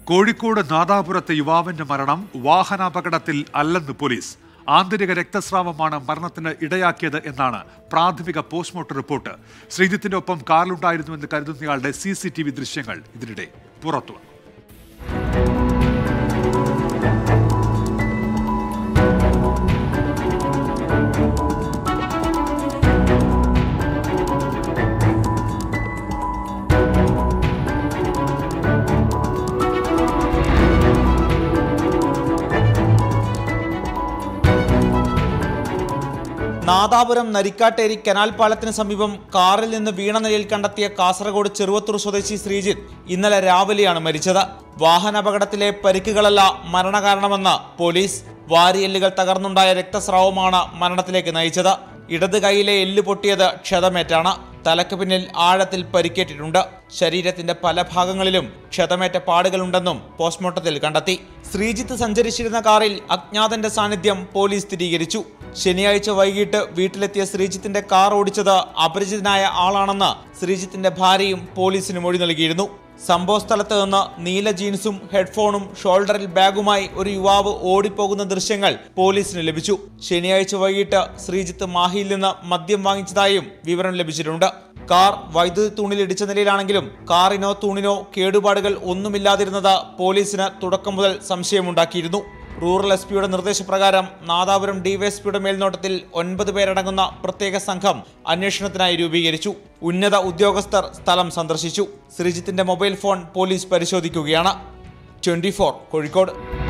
കോഴിക്കോട് നാദാപുരത്തെ യുവാവിന്റെ മരണം വാഹനാപകടത്തിൽ അല്ലെന്ന് പോലീസ് ആന്തരിക രക്തസ്രാവമാണ് മരണത്തിന് ഇടയാക്കിയത് എന്നാണ് പ്രാഥമിക പോസ്റ്റ്മോർട്ടം റിപ്പോർട്ട് ശ്രീജിത്തിന്റെ ഒപ്പം കാറിലുണ്ടായിരുന്നുവെന്ന് കരുതുന്നയാളുടെ സി സി ടി വി ദൃശ്യങ്ങൾ ഇതിനിടെ പുറത്തുവന്നു നാദാപുരം നരിക്കാട്ടേരി കനാൽ പാലത്തിന് സമീപം കാറിൽ നിന്ന് വീണ നിലയിൽ കണ്ടെത്തിയ കാസർഗോഡ് ചെറുവത്തൂർ സ്വദേശി ശ്രീജിത്ത് ഇന്നലെ രാവിലെയാണ് മരിച്ചത് വാഹനാപകടത്തിലെ പരിക്കുകളല്ല മരണകാരണമെന്ന് പോലീസ് വാരിയെല്ലുകൾ തകർന്നുണ്ടായ രക്തസ്രാവമാണ് മരണത്തിലേക്ക് നയിച്ചത് ഇടത് കൈയിലെ എല്ല് പൊട്ടിയത് ക്ഷതമേറ്റാണ് തലക്ക് പിന്നിൽ ആഴത്തിൽ പരിക്കേറ്റിട്ടുണ്ട് ശരീരത്തിന്റെ പല ഭാഗങ്ങളിലും ക്ഷതമേറ്റ പാടുകളുണ്ടെന്നും പോസ്റ്റ്മോർട്ടത്തിൽ കണ്ടെത്തി ശ്രീജിത്ത് സഞ്ചരിച്ചിരുന്ന കാറിൽ അജ്ഞാതന്റെ സാന്നിധ്യം പോലീസ് സ്ഥിരീകരിച്ചു ശനിയാഴ്ച വൈകിട്ട് വീട്ടിലെത്തിയ ശ്രീജിത്തിന്റെ കാർ ഓടിച്ചത് അപരിചിതനായ ആളാണെന്ന് ശ്രീജിത്തിന്റെ ഭാര്യയും പോലീസിന് മൊഴി നൽകിയിരുന്നു സംഭവ സ്ഥലത്ത് നിന്ന് നീല ജീൻസും ഹെഡ്ഫോണും ഷോൾഡറിൽ ബാഗുമായി ഒരു യുവാവ് ഓടിപ്പോകുന്ന ദൃശ്യങ്ങൾ പോലീസിന് ലഭിച്ചു ശനിയാഴ്ച വൈകിട്ട് ശ്രീജിത്ത് മാഹിയിൽ നിന്ന് മദ്യം വാങ്ങിച്ചതായും വിവരം ലഭിച്ചിട്ടുണ്ട് കാർ വൈദ്യുതി തൂണിൽ ഇടിച്ച നിലയിലാണെങ്കിലും കാറിനോ തൂണിനോ കേടുപാടുകൾ ഒന്നുമില്ലാതിരുന്നത് പോലീസിന് തുടക്കം മുതൽ സംശയമുണ്ടാക്കിയിരുന്നു റൂറൽ എസ് പിയുടെ നിർദ്ദേശപ്രകാരം നാദാപുരം ഡിവൈഎസ്പിയുടെ മേൽനോട്ടത്തിൽ ഒൻപത് പേരടങ്ങുന്ന പ്രത്യേക സംഘം അന്വേഷണത്തിനായി രൂപീകരിച്ചു ഉന്നത ഉദ്യോഗസ്ഥർ സ്ഥലം സന്ദർശിച്ചു ശ്രീജിത്തിന്റെ മൊബൈൽ ഫോൺ പോലീസ് പരിശോധിക്കുകയാണ് ട്വന്റി കോഴിക്കോട്